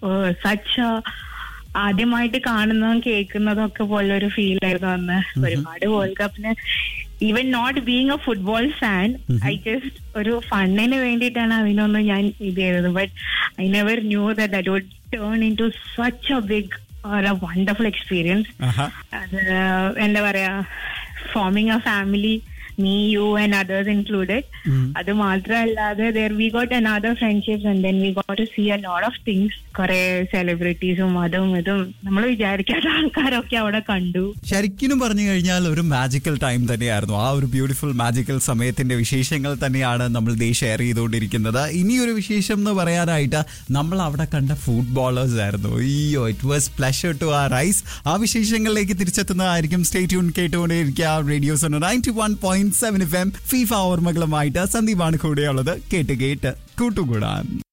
Such ആദ്യമായിട്ട് കാണുന്നതും കേൾക്കുന്നതും ഒക്കെ പോലെ ഒരു ഫീൽ ആയിരുന്നു അന്ന് ഒരുപാട് വേൾഡ് കപ്പിന് even not being a football fan I just ഒരു ഫണ്ണിന് വേണ്ടിയിട്ടാണ് അതിനൊന്ന് ഞാൻ ഇത് ചെയ്തത് but I never knew that that would turn into such a big or a wonderful experience ആഹാ. അത് എന്താ പറയാ forming a family me you and others included അത് മാത്രമല്ലാതെ there we got another friendships and then we got to see a lot of things കുറെ സെലിബ്രിറ്റീസും അതും ഇതും നമ്മൾ വിചാരിക്കാത്ത ആൾക്കാരൊക്കെ അവിടെ കണ്ടു ശരിക്കും പറഞ്ഞു കഴിഞ്ഞാൽ ഒരു മാജിക്കൽ ടൈം തന്നെയായിരുന്നു ആ ഒരു ബ്യൂട്ടിഫുൾ മാജിക്കൽ സമയത്തിന്റെ വിശേഷങ്ങൾ തന്നെയാണ് നമ്മൾ ദേ ഷെയർ ചെയ്തുകൊണ്ടിരിക്കുന്നത് ഇനിയൊരു വിശേഷം എന്ന് പറയാനായിട്ട് നമ്മൾ അവിടെ കണ്ട ഫുട്ബോളേഴ്സ് ആയിരുന്നു അയ്യോ it was pleasure to uh rise ആ വിശേഷങ്ങളിലേക്ക് തിരിച്ചെത്തുന്നതായിരിക്കും സ്റ്റേ ട്യൂൺ കേട്ടുകൊണ്ടേയിരിക്കുക radio's ninety one point seven F M FIFA ഓർമ്മകളുമായിട്ട് സന്ദീപാണ് കൂടെയുള്ളത് കേട്ട് കേട്ട് കൂട്ടുകൂടാൻ